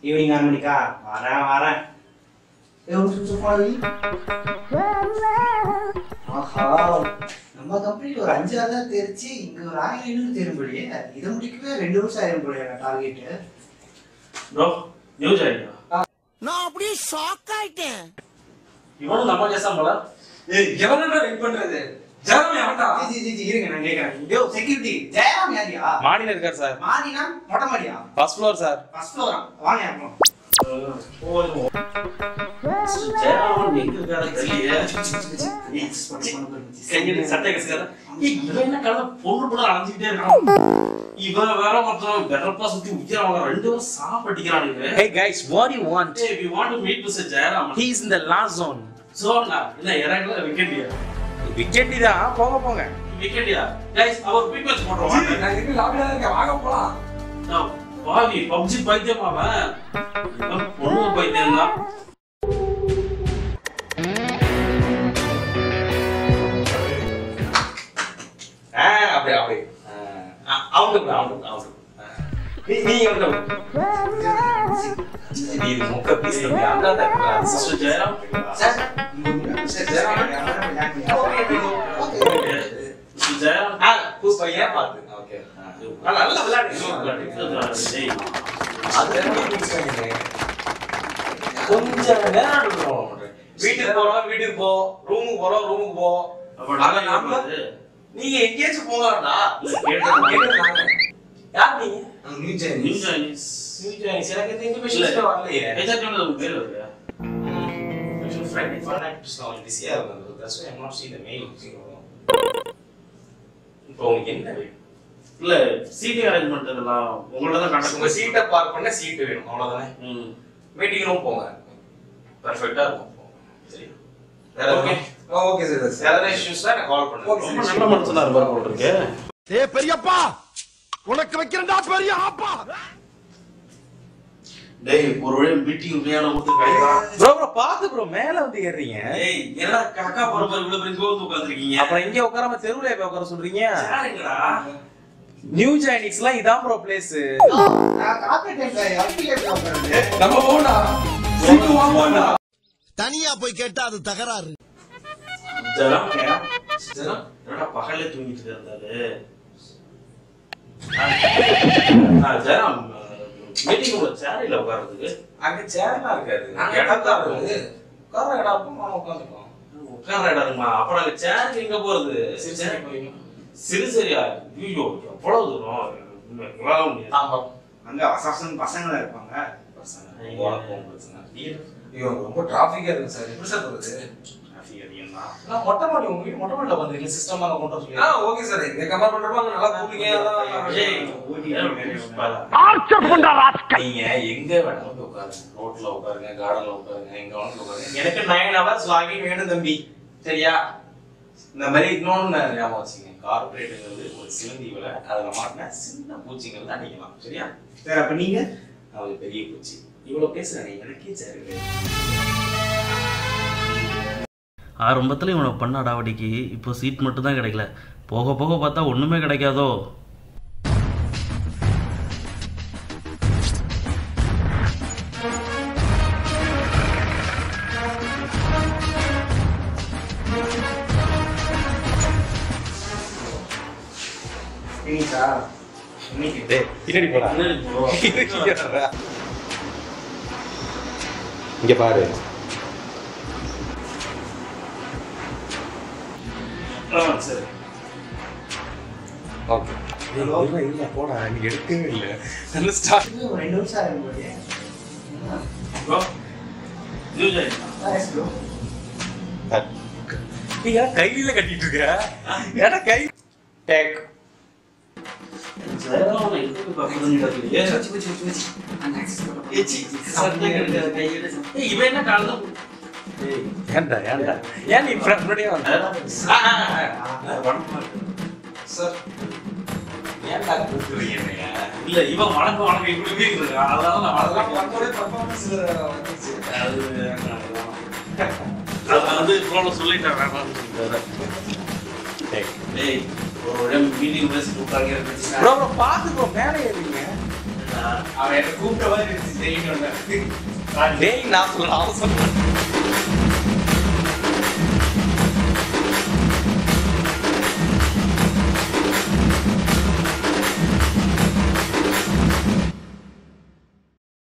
Evening ஆறு மணிக்கா வரேன் வரேன் ஏய், ஒரு நிமிஷம் phone வை. ஆஹா நம்ம கம்பெனில ஒரு அஞ்சு ஆள் தெரிச்சு இங்க ஒரு ஆயிரம் ஐநூறு தேரும் போலியே இதை முடிக்கவே ரெண்டு வருஷம் ஆயிரம் போலியே டார்கெட் ப்ரோ நியூஸ் ஆயிடுங்க நான் அப்படியே ஷாக் ஆயிட்டேன் இவனும் நம்ம கேசம் போல ஏய் எவனடா வெயிட் பண்றது ஜெரமி அவன்டா ஜி ஜி ஜி இருங்க நான் கேக்குறேன் யோ செக்யூரிட்டி ஜெயராம் யாரியா மாடியில் இருக்கார் சார் மாடினா மொட்டை மாடியா ஃபர்ஸ்ட் ஃப்ளோர் சார் ஃபர்ஸ்ட் ஃப்ளோரா வாங்க யாரும் ஜெயராமன் எங்க இருக்காரு தெரியல கையில் சட்டை கசிக்காத இவன் என்ன கலந்த பொண்ணு பொண்ணு அலைஞ்சுக்கிட்டே இருக்கான் இவன் வேற மொத்தம் பெட்டர்ப்பா சுத்தி உயிராங்க ரெண்டு பேரும் சாப்பிட்டிக்கிறானுங்க Hey guys, what do you want? Hey, we want to meet Mr. Jayaraman He's in the last zone. Sona இல்ல இறங்கல விக்கெட்டியா விக்கெட்டி தான் போங்க போங்க விக்கெட்டியா கைஸ் அவர் குயிக் மேட்ச் போடுறோம் ஜி, நான் இங்க லாபில இருக்கேன் வாங்க போலாம் நான் பாவி பப்ஜி பைத்தியமா அவன் இவன் பொண்ணு பைத்தியம் தான் ஆ அப்படியே அப்படியே அவங்க அவங்க அவங்க நீ நீ வந்து நீ இது முக்க பீஸ் அந்த அந்த mister Jayaram sir sir mister Jayaram ஆ புஸ் பையன் பாத்து ஓகே நல்லா விளையாடு டேய், அது மீட்டிங்ஸ் பண்ணிடுறேன் கொஞ்சம் நேரம் எடுக்கணும் வீட்டுக்கு போறோம் வீட்டுக்கு போ ரூமுக்கு போறோம் ரூமுக்கு போ அப்ப ஆனா நாங்க நம்ம நம்ம நீங்க எங்கேயாச்சும் போங்கடா இல்ல, கேட்டது கேட்டது நாங்க. யார் நீங்க new new Chinese new joins எனக்கு இந்த இன்ஃபர்மேஷன் வரலையே ஏஜென்ட் வந்து உங்க பேர் வருது Actually, Friday fun actors நான் பிஸியா இருந்தது that's why I'm not seeing the mail இப்போ உங்களுக்கு என்ன வேணும் இல்ல சீட்டிங் அரேஞ்ச்மெண்ட் இதெல்லாம் உங்கள்ட்ட தான் உங்க கான்டாக்ட் சீட்டை பார்க் பண்ண சீட் வேணும் அவ்வளவுதானே ம் மீட்டிங் ரூம் போங்க பெர்ஃபெக்ட்டா இருக்கும் சரி வேற Okay. ஓகே ஓகே சார் வேற ஏதாவது இஷ்யூஸ் தான் கால் பண்ணுங்க ரொம்ப நல்ல மனுஷனா இருப்பாரு போல இருக்கு ஏ பெரியப்பா உனக்கு வைக்கிறேன்டா பெரிய ஆப்பா டேய் ஒரு வழி மீட்டிங் விளையாட கொடுத்து கைதா ப்ரோ ப்ரோ பார்த்து ப்ரோ மேல வந்து ஏறுறீங்க ஏய் என்னடா காக்கா பரம்பரை இவ்வளவு பெரிய இங்க வந்து உட்கார்ந்திருக்கீங்க அப்புறம் இங்க உட்காராம தெருவுல போய் உட்கார சொல்றீங்க யாருங்கடா நியூ ஜைனிக்ஸ்லாம் இதான் ப்ரோ பிளேஸ் நான் காப்பி டைம்ல அப்பிலே போறேன் நம்ம போடா சீட்டு வாங்குவோம்டா தனியா போய் கேட்டா அது தகராறு ஜனம் ஜனம் என்னடா பகல்ல தூங்கிட்டு இருந்தாரு ஆ ஜனம் மீட்டிங் உள்ள சேரில உட்கார்றதுக்கு அங்க சேர்லாம் இருக்காது அங்க இடம் தான் இருக்குது உட்கார இடம் அப்போ நம்ம உட்காந்துக்கோம் உட்கார்ற இடம்மா அப்ப நாங்க சேருக்கு எங்க போறது சரி சரி போய் சிறு சரியா ஐயோ எவ்வளவு தூரம் உங்களால முடியாது ஆமா அங்க வசவசம் பசங்க இருப்பாங்க பசங்க உனக்கும் பிரச்சனை ஐயோ ரொம்ப டிராஃபிக்கா இருக்கு சார் எப்படி சார் வருது traffic அதிகம் தான் நான் மொட்டை மாடி உங்க வீட்டு மொட்டை மாடியில் வந்துருக்கீங்க சிஸ்டம் அங்கே கொண்டு வர சொல்லி ஆ ஓகே சார் இங்க கம்பேர் பண்றப்ப அங்க நல்லா கூலிங்கா ஏய், நீங்க எங்க வேணாலும் போய் உட்காருங்க ரோட்ல உட்காருங்க கார்டன்ல உட்காருங்க எங்க வேணாலும் உட்காருங்க எனக்கு நைன் ஹவர்ஸ் லாகின் வேணும் தம்பி சரியா இந்த மாதிரி இன்னொன்னு ஞாபகம் வச்சுங்க கார்பரேட்டுங்கிறது ஒரு சிலந்தி விலை அதுல மாட்டினா சின்ன பூச்சிங்கிறது அடிக்கலாம் சரியா சார் அப்ப நீங்க நான் ஒரு பெரிய பூச்சி இவ்வளவு பேசுறேன் எனக்கே சரி ஆரம்பத்தில் இவனை பண்ண அடாவடிக்கு இப்போ சீட் மட்டும் தான் கிடைக்கல போக போக பார்த்தா ஒன்றுமே கிடைக்காதோ இன்னைக்கா இன்னைக்கு பின்னாடி போடா என்னடி bro? இங்க பாரு ஆ, சரி ஓகே இல்ல இல்ல போடா நீ எடுக்கவே இல்ல நல்ல ஸ்டார்ட் இது ஒரு ரெண்டு நிமிஷம் ஆகும் போது bro new joinees bro நீ ஏன் கையில கட்டிட்டு இருக்க ஏன்னா கை டேக் ஜெயராமன் எதுக்கு பக்கத்துல நிக்கிறீங்க? ஏய், சி, சட்டை கட்டுற கையில சட்டை. ஏய், இவன் என்ன காலைல ஏய், ஏன்டா ஏன்டா ஏன் நீ முன்னாடியே வந்த சார் ஏன்டா கூப்பிடுறீங்க என்னைய? இல்ல இவன் வணக்கம் வணக்கம் இப்படி கேக்குறான் அதனால நான் அதெல்லாம் வணக்கம் வந்தோடனே performance ல வந்துச்சு. அது அது வந்து இவ்வளோ சொல்லிட்டேன் வேணாம்னு சொல்லிட்டாரு. ஏய் ஒரு வழியா மீட்டிங் பேசி விட்டாங்க ப்ரோ ப்ரோ பாத்து ப்ரோ மேலே ஏறுறீங்க அவன் என்ன கூப்பிட்ட மாதிரி இருந்துச்சு டேய் நான் சொல்ல அவன் சொன்ன